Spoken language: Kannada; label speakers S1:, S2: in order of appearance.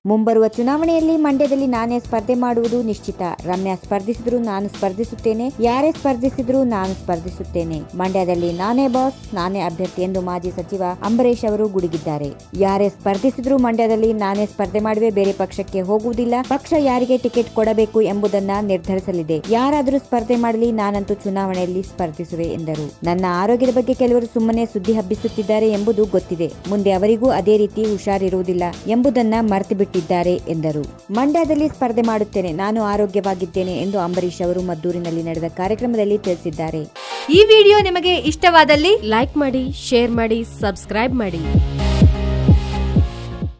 S1: ಮುಂಬರುವ ಚುನಾವಣೆಯಲ್ಲಿ ಮಂಡ್ಯದಲ್ಲಿ ನಾನೇ ಸ್ಪರ್ಧೆ ಮಾಡುವುದು ನಿಶ್ಚಿತ ರಮ್ಯಾ ಸ್ಪರ್ಧಿಸಿದ್ರು ನಾನು ಸ್ಪರ್ಧಿಸುತ್ತೇನೆ ಯಾರೇ ಸ್ಪರ್ಧಿಸಿದ್ರು ನಾನು ಸ್ಪರ್ಧಿಸುತ್ತೇನೆ ಮಂಡ್ಯದಲ್ಲಿ ನಾನೇ ಬಾಸ್ ನಾನೇ ಅಭ್ಯರ್ಥಿ ಎಂದು ಮಾಜಿ ಸಚಿವ ಅಂಬರೀಶ್ ಅವರು ಗುಡುಗಿದ್ದಾರೆ ಯಾರೇ ಸ್ಪರ್ಧಿಸಿದ್ರು ಮಂಡ್ಯದಲ್ಲಿ ನಾನೇ ಸ್ಪರ್ಧೆ ಮಾಡುವೆ ಬೇರೆ ಪಕ್ಷಕ್ಕೆ ಹೋಗುವುದಿಲ್ಲ ಪಕ್ಷ ಯಾರಿಗೆ ಟಿಕೆಟ್ ಕೊಡಬೇಕು ಎಂಬುದನ್ನ ನಿರ್ಧರಿಸಲಿದೆ ಯಾರಾದರೂ ಸ್ಪರ್ಧೆ ಮಾಡಲಿ ನಾನಂತೂ ಚುನಾವಣೆಯಲ್ಲಿ ಸ್ಪರ್ಧಿಸುವೆ ಎಂದರು ನನ್ನ ಆರೋಗ್ಯದ ಬಗ್ಗೆ ಕೆಲವರು ಸುಮ್ಮನೆ ಸುದ್ದಿ ಹಬ್ಬಿಸುತ್ತಿದ್ದಾರೆ ಎಂಬುದು ಗೊತ್ತಿದೆ ಮುಂದೆ ಅವರಿಗೂ ಅದೇ ರೀತಿ ಹುಷಾರಿರುವುದಿಲ್ಲ ಎಂಬುದನ್ನ ಮರೆತು ಬಿಟ್ಟಿದ್ದಾರೆ ಎಂದರು ಮಂಡ್ಯದಲ್ಲಿ ಸ್ಪರ್ಧೆ ಮಾಡುತ್ತೇನೆ ನಾನು ಆರೋಗ್ಯವಾಗಿದ್ದೇನೆ ಎಂದು ಅಂಬರೀಶ್ ಅವರು ಮದ್ದೂರಿನಲ್ಲಿ ನಡೆದ ಕಾರ್ಯಕ್ರಮದಲ್ಲಿ ತಿಳಿಸಿದ್ದಾರೆ
S2: ಈ ವಿಡಿಯೋ ನಿಮಗೆ ಇಷ್ಟವಾದಲ್ಲಿ
S3: ಲೈಕ್ ಮಾಡಿ ಶೇರ್ ಮಾಡಿ ಸಬ್ಸ್ಕ್ರೈಬ್ ಮಾಡಿ